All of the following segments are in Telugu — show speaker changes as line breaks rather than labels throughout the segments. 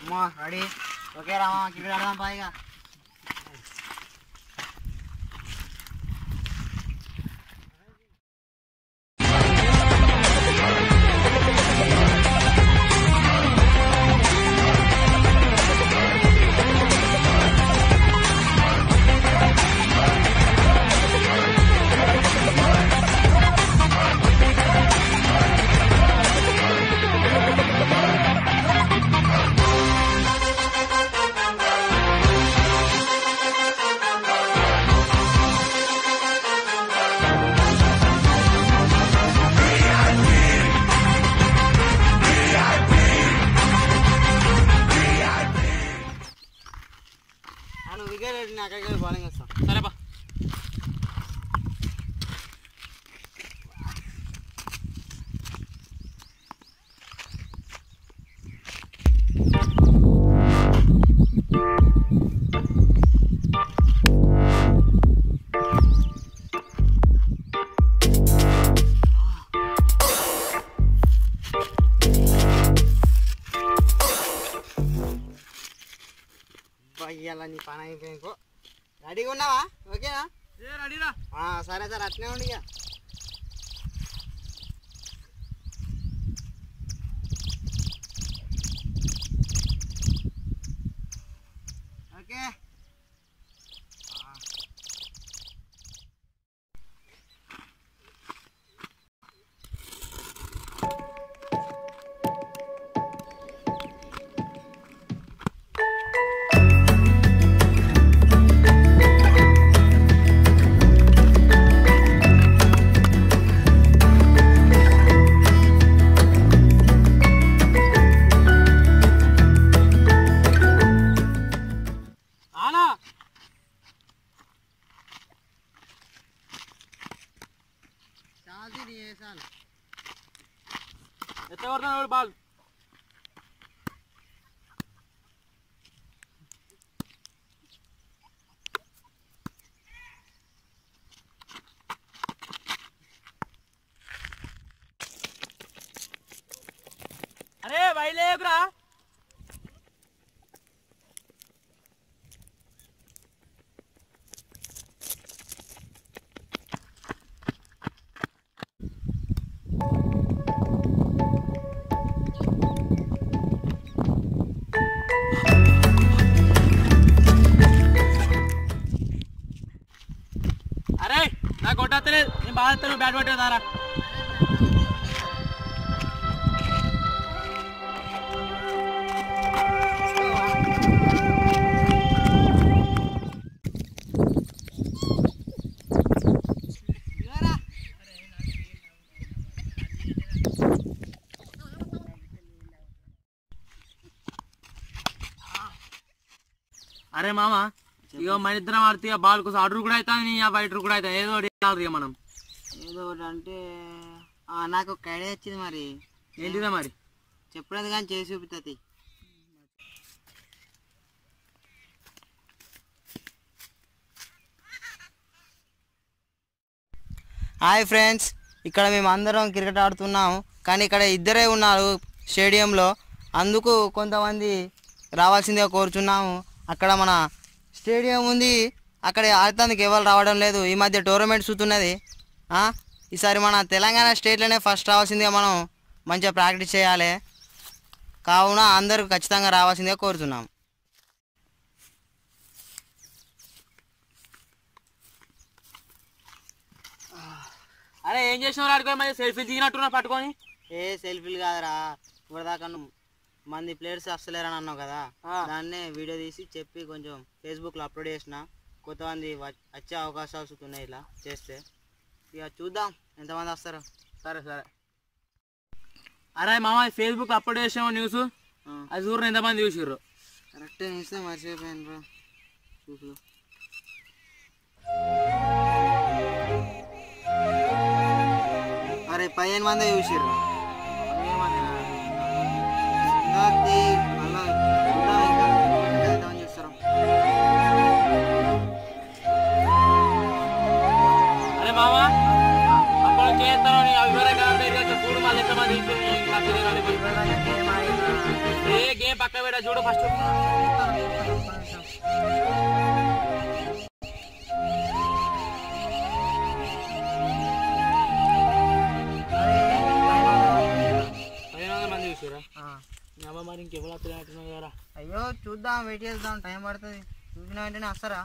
అమ్మో రెడీ ఓకే రామా క్రికెట్ ఆడదాం పాయిగా నువ్వు వికెట్ నేను అక్కడికి వెళ్ళి బౌలింగ్ వేస్తాను
సరే బా
ఇవాళ నీ పని అయిపోయింకో రెడీగా ఉన్నావా ఓకేనా
ఏ రెడీరా
ఆ, సరే సరే అట్నే ఉండి ఇక ఓకే
ఆనా
చాలు నీ వేసాను
ఎత్త కొడతాను బాల్ అరే బయలేకురా అరే నాకు కొట్టలేదు నేను బాగా బ్యాట్ పట్టేదారా అరే మామ ఇగో మన ఇద్దరం ఆడితే ఇక బాల్ కోసం అడుగు కూడా అవుతుంది నీ బయట కూడా అవుతుంది ఏదో ఒకటి ఆడదు ఇక మనం
ఏదో ఒకటి అంటే ఆ, నాకు ఒక ఐడియా వచ్చింది మరి
ఏంటిదా మరి
చెప్పలేదు కానీ చేసి చూపుతుంది హాయ్ ఫ్రెండ్స్ ఇక్కడ మేము అందరం క్రికెట్ ఆడుతున్నాం కానీ ఇక్కడ ఇద్దరే ఉన్నారు స్టేడియంలో అందుకు కొంతమంది రావాల్సిందిగా కోరుచున్నాము అక్కడ మన స్టేడియం ఉంది అక్కడ ఆడటానికి ఎవరు రావడం లేదు ఈ మధ్య టోర్నమెంట్ చూస్తున్నది ఆ? ఈసారి మన తెలంగాణ స్టేట్లోనే ఫస్ట్ రావాల్సిందిగా మనం మంచిగా ప్రాక్టీస్ చేయాలి కావున అందరూ ఖచ్చితంగా రావాల్సిందిగా కోరుతున్నాం
అరే ఏం చేసినావు ఆడుకో మరి సెల్ఫీ దిగినట్టున్నా పట్టుకొని
ఏ సెల్ఫీలు కాదురా ఇప్పటిదాకా నువ్వు మంది ప్లేయర్స్ వస్తలేరని అన్నావు కదా
ఆ.
దాన్నే వీడియో తీసి చెప్పి కొంచెం ఫేస్బుక్లో అప్లోడ్ చేసిన కొంతమంది వ- వచ్చే అవకాశాలు ఉన్నాయి ఇలా చేస్తే ఇక చూద్దాం ఎంతమంది వస్తారు
సరే సరే అరే మామ ఫేస్బుక్ అప్లోడ్ చేసాము న్యూస్ అది చూడరు ఎంతమంది చూసిర్రు
కరెక్ట్ ఇస్తే మర్చిపోయాను రా చూపు అరే పదిహేను మంది చూసిర్రు ఇందాకది మళ్ళా చూద్దాం ఇంకా ఎంతమంది చూస్తారు
అరే మామ అప్పుడు చేస్తాను నీ అభిప్రాయం కాబట్టి చూడు మళ్ళీ ఎంతమంది చూసిర్రు, నీ నాకు తెలియదు అని పోయి. ఏ గేమ్ పక్క పెట్ట చూడు ఫస్ట్ పదిహేను వందల మంది చూసారా అమ్మ మరి ఇంకెవరు వస్తున్నట్టున్నావు కదా
అయ్యో చూద్దాం వెయిట్ చేద్దాం టైం పడుతుంది చూసిన వెంటనే వస్తారా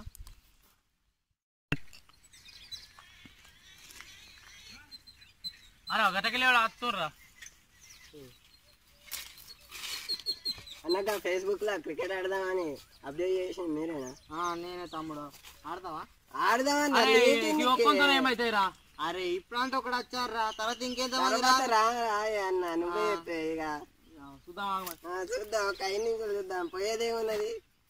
అరే గతకెళ్ళి వస్తుర్రా
అన్నట్టు ఫేస్బుక్ లో క్రికెట్ ఆడదామని అప్డేట్ చేసింది మీరేనా
ఆ, నేనే తమ్ముడు ఆడతావా
ఆడదామని
అరే ఈ ఒప్పందం ఏమైతాయిరా
అరే ఇప్పుడంతా ఒకటి వచ్చారా తర్వాత ఇంకెంత మంది
తర్వాత రా రా అన్న నువ్వే చెప్పే ఇక
చూద్దాం ఆగు మరి.
ఆ, చూద్దాం ఒక ఐదు నిమిషాలు చూద్దాం పోయేదేమున్నది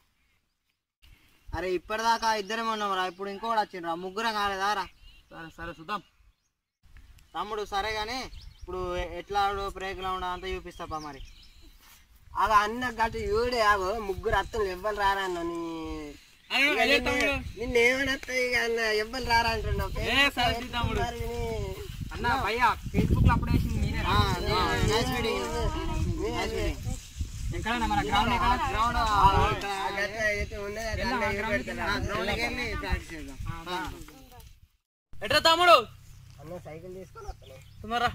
అరే ఇప్పటిదాకా ఇద్దరే ఉన్నాం రా ఇప్పుడు ఇంకోటి వచ్చిండ్రా ముగ్గురం కాలేదా రా
సరే సరే చూద్దాం
తమ్ముడు సరే కానీ ఇప్పుడు ఎ- ఎట్లా ఆడు బ్రేక్లో ఉండ అంతా చూపిస్తాపా మరి
అవి అన్న గట్టు చూడే ఆగు ముగ్గురు అత్తలు ఎవ్వరు రారా అన్న నీ
అరే, అదే తమ్ముడు.
నిన్నేమనత్తా ఇక అన్న ఎవ్వరు రారా అంటున్నావు
ఏ, సరే తీ తమ్ముడు.
మరి నీ-
అన్న భయ్యా ఫేస్బుక్ లో అప్డేట్ చేసింది నేనే
ఆ, నే- నైస్ మీటింగ్ నైస్ మీటింగ్
ఎక్కడ మన గ్రౌండ్ ఎక్కడ
గ్రౌండ్
ఆ గట్ట అయితే ఉన్నది అది అన్న చూపెడతాడా?
గ్రౌండ్కి వెళ్ళి ప్రాక్టీస్ చేద్దాం
ఎట్రా తమ్ముడు
అన్న సైకిల్ తీసుకొని వస్తాను
తొందరరా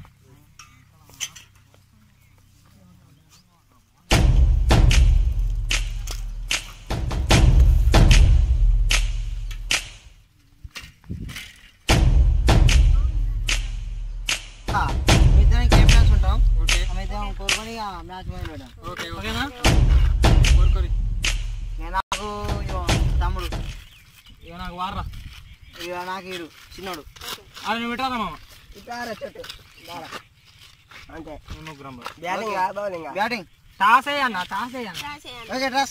ఆ, మీ ఇద్దరం కెప్టెన్స్ ఉంటాం
ఓకే
మేమిద్దరం కోరుకొని మ్యాచ్ మొదలు పెడదాం
ఓకే ఓకేనా కోరుకోరి
నేను నాకు ఇగో తమ్ముడు
ఇక నాకు వాడరా
ఇక నాకు ఇరు చిన్నోడు
అది నువ్వు పెట్టరా మామ
ఇట్లా రా చెట్టు రారా. అంతే
నువ్వు ముగ్గురం రా.
బ్యాటింగ్ బౌలింగ్
బ్యాటింగ్
టాస్ అయ్యన్న టాస్ అయ్యన్న
ఓకే డ్రెస్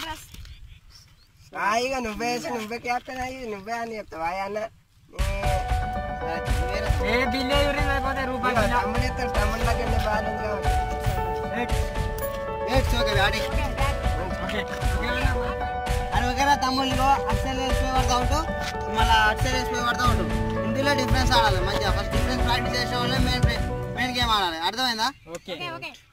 హాయిగా నువ్వే వేసి నువ్వే క్యాప్టెన్ అయ్యి నువ్వే అని చెప్తావా అన్న
ఏ బిల్లు ఎవరి లేకపోతే రూపాయి
తమ్ముడు ఎత్తాడు తమ్ముడు నాకు ఎన్ని బాల్ ఉంది కాబట్టి.
ఎయిట్స్ ఓకే బ్యాటింగ్
ఓకే
అని ఓకేనా తమ్ముడు ఇగో అటు సైడ్ వేసిపోయి పడతా ఉంటూ మళ్ళీ అటు సైడ్ వేసిపోయి పడతా ఉంటు ఇందులో డిఫరెన్స్ ఆడాలి మంచిగా ఫస్ట్ డిఫరెన్స్ ప్రాక్టీస్ చేసే వాళ్ళే మెయిన్ మెయిన్ గేమ్ ఆడాలి అర్థమైందా
ఓకే